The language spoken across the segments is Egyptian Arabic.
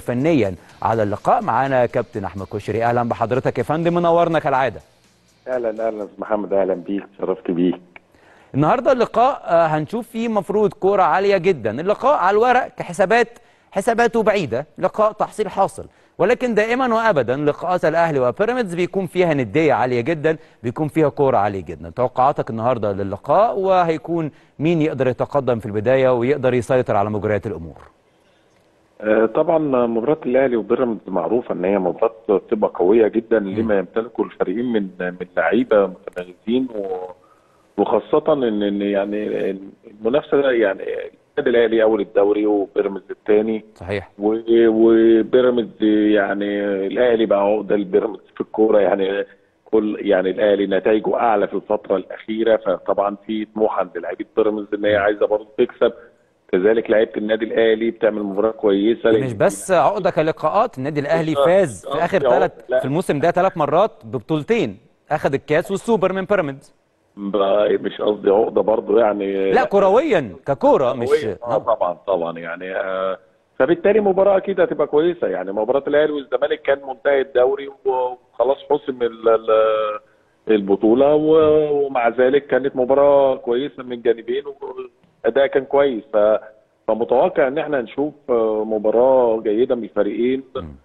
فنيا على اللقاء معانا كابتن احمد كشري اهلا بحضرتك يا فندم منورنا كالعاده اهلا اهلا محمد اهلا بيك شرفت بيك النهارده اللقاء آه، هنشوف فيه مفروض كوره عاليه جدا اللقاء على الورق كحسابات حساباته بعيده لقاء تحصيل حاصل ولكن دائما وابدا لقاءات الاهلي وبيراميدز بيكون فيها نديه عاليه جدا بيكون فيها كوره عاليه جدا توقعاتك النهارده للقاء وهيكون مين يقدر يتقدم في البدايه ويقدر يسيطر على مجريات الامور آه، طبعا مباراة الاهلي وبيراميدز معروفه ان هي مباراة بتبقى قويه جدا لما يمتلكه الفريقين من من لعيبه متميزين و- وخاصه ان ان يعني المنافسه ده يعني النادي الاهلي اول الدوري وبيراميدز الثاني صحيح و- وبيراميدز يعني الاهلي بقى عقده البيراميدز في الكوره يعني كل يعني الاهلي نتائجه اعلى في الفتره الاخيره فطبعا في طموح عند لعيبه بيراميدز ان هي عايزه برضه تكسب كذلك لعيبه النادي الاهلي بتعمل مباراه كويسه مش بس عقده كلقاءات النادي الاهلي مش- فاز آه، في اخر في عقدة، ثلاث لا. في الموسم ده ثلاث مرات ببطولتين اخذ الكاس والسوبر من بيراميدز بقى مش قصدي عقده برضه يعني لا كرويا ككوره مش قوية. اه طبعا طبعا يعني آه فبالتالي مباراه اكيد هتبقى كويسه يعني مباراه الاهلي والزمالك كان منتهي الدوري وخلاص حسم ال- ال- البطوله و- ومع ذلك كانت مباراه كويسه من الجانبين والاداء كان كويس ف فمتوقع ان احنا نشوف آه، مباراه جيده من الفريقين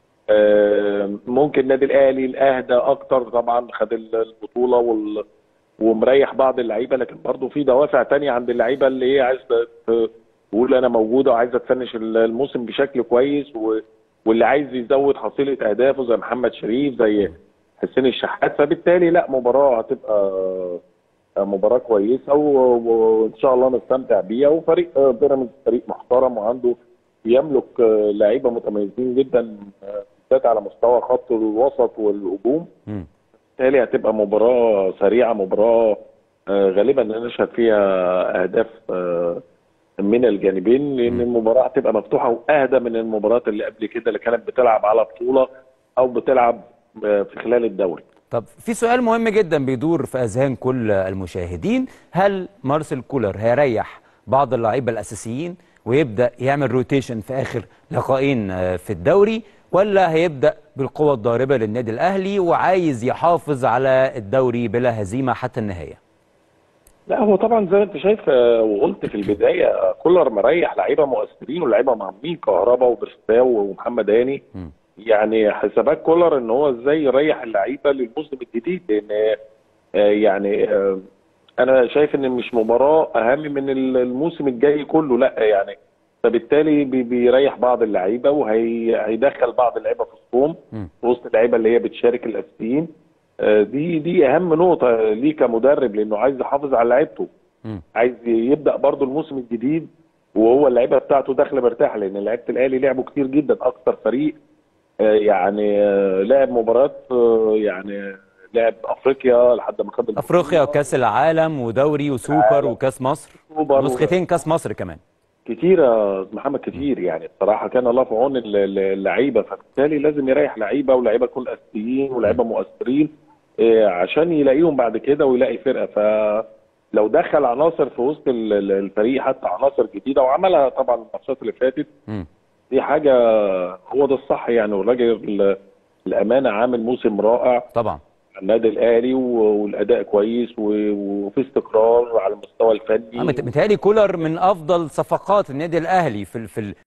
آه، ممكن النادي الاهلي الاهدى اكتر طبعا خد البطوله وال ومريح بعض اللعيبه لكن برضه في دوافع تانية عند اللعيبه اللي هي عايزه ت- تقول انا موجوده وعايزه تفنش الموسم بشكل كويس و... واللي عايز يزود حصيله اهدافه زي محمد شريف زي حسين الشحات فبالتالي لا مباراه هتبقى مباراه كويسه و- وان شاء الله نستمتع بيها وفريق بيراميدز فريق محترم وعنده يملك لعيبه متميزين جدا بالذات على مستوى خط الوسط والهجوم مم. بالتالي هتبقى مباراة سريعة مباراة آه، غالبا نشهد فيها أهداف آه، من الجانبين لأن المباراة هتبقى مفتوحة وأهدى من المباريات اللي قبل كده اللي كانت بتلعب على بطولة أو بتلعب آه، في خلال الدوري. طب في سؤال مهم جدا بيدور في اذهان كل المشاهدين هل مارسيل كولر هيريح بعض اللعيبه الاساسيين ويبدا يعمل روتيشن في اخر لقاءين آه، في الدوري ولا هيبدا بالقوه الضاربه للنادي الاهلي وعايز يحافظ على الدوري بلا هزيمه حتى النهايه لا هو طبعا زي ما انت شايف آه، وقلت في البدايه آه، كولر مريح لعيبه مؤثرين ولاعيبه مهمين كهربا وبرستاو ومحمد هاني مم. يعني حسابات كولر ان هو ازاي يريح اللعيبه للموسم الجديد لان آه، يعني آه، انا شايف ان مش مباراه اهم من الموسم الجاي كله لا يعني فبالتالي بي- بيريح بعض اللعيبه وهيدخل بعض اللعيبه في الصوم مم. في وسط اللعيبه اللي هي بتشارك الاساسيين آه، دي دي اهم نقطه ليه كمدرب لانه عايز يحافظ على لعيبته مم. عايز يبدا برضو الموسم الجديد وهو اللعيبه بتاعته داخله مرتاحه لان لعيبه الاهلي لعبوا كتير جدا اكتر فريق آه، يعني آه، لعب مباريات آه، يعني لعب افريقيا لحد ما خد افريقيا وكاس العالم ودوري وسوبر العالم. وكاس مصر السوبر نسختين كاس مصر كمان كتير يا أستاذ محمد كتير يعني بصراحه كان الله في عون ال- ال- اللعيبه فبالتالي لازم يريح لعيبه ولاعيبه تكون اساسيين ولاعيبه مؤثرين آه، عشان يلاقيهم بعد كده ويلاقي فرقه فلو دخل عناصر في وسط ال- ال- الفريق حتى عناصر جديده وعملها طبعا الماتشات اللي فاتت مم. دي حاجه هو ده الصح يعني والراجل الامانه عامل موسم رائع طبعا النادي الاهلي و- والاداء كويس و- وفي استقرار على المستوى الفني آه، مت- متهيألي كولر من افضل صفقات النادي الاهلي في ال- في ال-